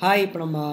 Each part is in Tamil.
ஹாய் இப்போ நம்ம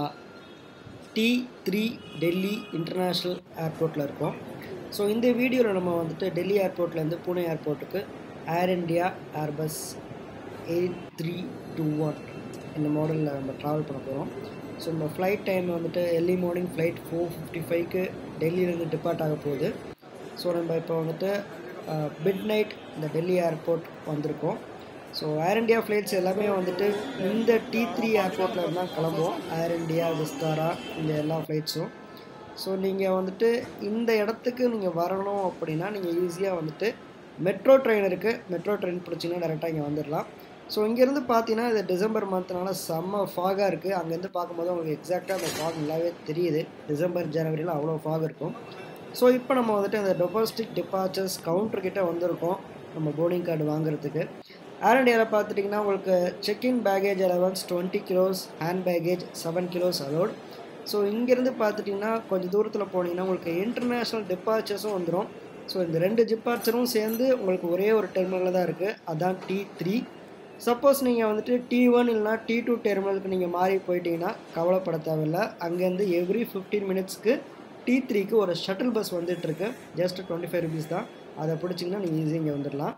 டி த்ரீ டெல்லி இன்டர்நேஷ்னல் ஏர்போர்ட்டில் இருக்கோம் ஸோ இந்த வீடியோவில் நம்ம வந்துட்டு டெல்லி ஏர்போர்ட்லேருந்து பூனே ஏர்போர்ட்டுக்கு Air India Airbus eight three two one இந்த மாடலில் நம்ம ட்ராவல் பண்ண போகிறோம் ஸோ நம்ம ஃப்ளைட் டைம் வந்துட்டு early morning flight four fifty ஃபைவ்க்கு டெல்லியிலேருந்து டிபார்ட் ஆக போகுது ஸோ நம்ம இப்போ வந்துட்டு மிட் நைட் இந்த டெல்லி ஏர்போர்ட் வந்திருக்கோம் ஸோ ஏர் இண்டியா ஃப்ளைட்ஸ் எல்லாமே வந்துட்டு இந்த டி த்ரீ ஏர்போர்ட்டில் தான் கிளம்புவோம் ஏர் இண்டியா விஸ்தாரா இந்த எல்லா ஃப்ளைட்ஸும் ஸோ நீங்கள் வந்துட்டு இந்த இடத்துக்கு நீங்கள் வரணும் அப்படின்னா நீங்கள் ஈஸியாக வந்துட்டு மெட்ரோ ட்ரெயின் இருக்குது மெட்ரோ ட்ரெயின் பிடிச்சிங்கன்னா டேரெக்டாக இங்கே வந்துடலாம் ஸோ இங்கேருந்து பார்த்தீங்கன்னா இது டிசம்பர் மந்த்னால செம்ம ஃபாகாக இருக்குது அங்கேருந்து பார்க்கும்போது உங்களுக்கு எக்ஸாக்டாக அந்த ஃபாக் நல்லாவே தெரியுது டிசம்பர் ஜனவரியில் அவ்வளோ ஃபாக் இருக்கும் ஸோ இப்போ நம்ம வந்துட்டு அந்த டொபாஸ்டிக் டிபார்ச்சர்ஸ் கவுண்டர்கிட்ட வந்திருக்கோம் நம்ம போர்டிங் கார்டு வாங்குறதுக்கு ஏர் இண்டியாவில் பார்த்துட்டிங்கன்னா உங்களுக்கு check in baggage allowance twenty kilos hand baggage seven kilos allot so இங்கேருந்து பார்த்துட்டிங்கன்னா கொஞ்சம் தூரத்தில் போனீங்கன்னா உங்களுக்கு இன்டர்நேஷ்னல் டிபார்ச்சர்ஸும் வந்துடும் ஸோ இந்த ரெண்டு டிபார்ச்சரும் சேர்ந்து உங்களுக்கு ஒரே ஒரு டெர்மினலில் தான் இருக்குது அதான் டி த்ரீ சப்போஸ் நீங்கள் வந்துட்டு டி ஒன் இல்லைனா டி டூ டெர்மினலுக்கு நீங்கள் மாறி போயிட்டீங்கன்னா கவலைப்பட தேவையில்லை அங்கேருந்து எவ்ரி ஃபிஃப்டீன் மினிட்ஸ்க்கு டி த்ரீக்கு ஒரு ஷட்டில் பஸ் வந்துட்டுருக்கு ஜஸ்ட் டுவெண்ட்டி ஃபைவ் ருபீஸ் தான் அதை பிடிச்சிங்கன்னா நீங்கள் ஈஸியாக இங்கே வந்துடலாம்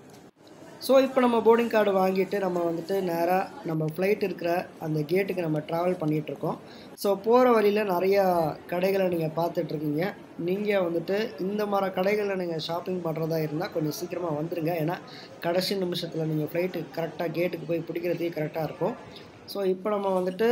ஸோ இப்போ நம்ம போர்டிங் கார்டு வாங்கிட்டு நம்ம வந்துட்டு நேராக நம்ம ஃப்ளைட் இருக்கிற அந்த கேட்டுக்கு நம்ம ட்ராவல் பண்ணிகிட்ருக்கோம் ஸோ போகிற வழியில் நிறையா கடைகளை நீங்கள் பார்த்துட்ருக்கீங்க நீங்கள் வந்துட்டு இந்த மாதிரி கடைகளில் நீங்கள் ஷாப்பிங் பண்ணுறதா இருந்தால் கொஞ்சம் சீக்கிரமாக வந்துடுங்க ஏன்னா கடைசி நிமிஷத்தில் நீங்கள் ஃப்ளைட்டு கரெக்டாக கேட்டுக்கு போய் பிடிக்கிறதுக்கே கரெக்டாக இருக்கும் ஸோ இப்போ நம்ம வந்துட்டு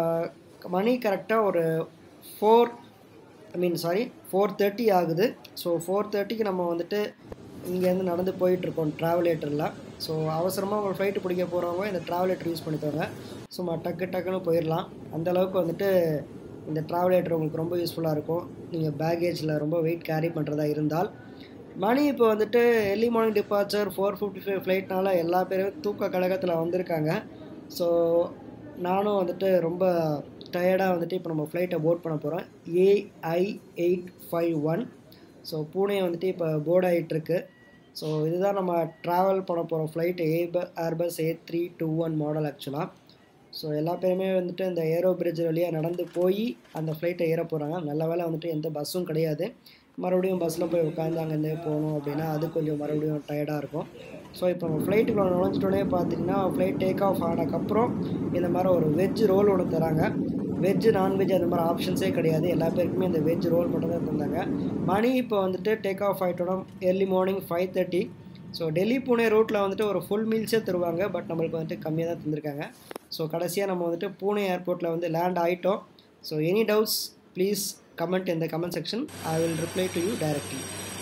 மணி கரெக்டாக ஒரு four I mean sorry four thirty ஆகுது ஸோ ஃபோர் தேர்ட்டிக்கு நம்ம வந்துட்டு இங்கேருந்து நடந்து போயிட்டுருக்கோம் ட்ராவலேட்டரில் ஸோ அவசரமாக ஒரு ஃப்ளைட்டு பிடிக்க போகிறவங்க இந்த ட்ராவலேட்டர் யூஸ் பண்ணிக்கோங்க சும்மா டக்கு டக்குன்னு போயிடலாம் அந்தளவுக்கு வந்துட்டு இந்த ட்ராவலேட்டர் உங்களுக்கு ரொம்ப யூஸ்ஃபுல்லாக இருக்கும் நீங்கள் பேகேஜில் ரொம்ப வெயிட் கேரி பண்ணுறதா இருந்தால் மணி இப்போ வந்துட்டு early morning departure four fifty five ஃப்ளைட்னால எல்லா பேரும் தூக்க கழகத்தில் வந்திருக்காங்க ஸோ நானும் வந்துட்டு ரொம்ப டயர்டாக வந்துட்டு இப்போ நம்ம ஃப்ளைட்டை போர்ட் பண்ண போகிறோம் AI eight five one so Pune வந்துட்டு இப்போ போர்ட் ஆகிட்டுருக்கு ஸோ இதுதான் நம்ம ட்ராவல் பண்ண போகிற ஃப்ளைட் ஏப Airbus A three two one model ஆக்சுவலாக ஸோ எல்லா பேருமே வந்துட்டு இந்த ஏரோ பிரிட்ஜ் வழியாக நடந்து போய் அந்த ஃப்ளைட்டை ஏற போகிறாங்க நல்ல வேலை வந்துட்டு எந்த பஸ்ஸும் கிடையாது மறுபடியும் பஸ்ஸில் போய் உட்காந்து அங்கேருந்து போகணும் அப்படின்னா அது கொஞ்சம் மறுபடியும் டயர்டாக இருக்கும் ஸோ இப்போ நம்ம ஃப்ளைட்டுக்குள்ள நுழைஞ்சிட்டோன்னே பார்த்தீங்கன்னா ஃப்ளைட் டேக் ஆஃப் ஆனதுக்கப்புறம் இந்த மாதிரி ஒரு வெஜ் ரோல் ஒன்று தராங்க வெஜ்ஜு நான்வெஜ் அந்த மாதிரி ஆப்ஷன்ஸே கிடையாது எல்லா பேருக்குமே இந்த வெஜ் ரோல் மட்டும் தான் தந்தாங்க மணி இப்போ வந்துட்டு டேக் ஆஃப் ஆகிட்டோம் early morning five thirty so Delhi Pune ரூட்டில் வந்துட்டு ஒரு ஃபுல் மீல்ஸே தருவாங்க பட் நம்மளுக்கு வந்துட்டு கம்மியாக தான் தந்திருக்காங்க ஸோ கடைசியாக நம்ம வந்துட்டு பூனே ஏர்போர்ட்டில் வந்து லேண்ட் ஆகிட்டோம் so any doubts please comment in the comment section i will reply to you directly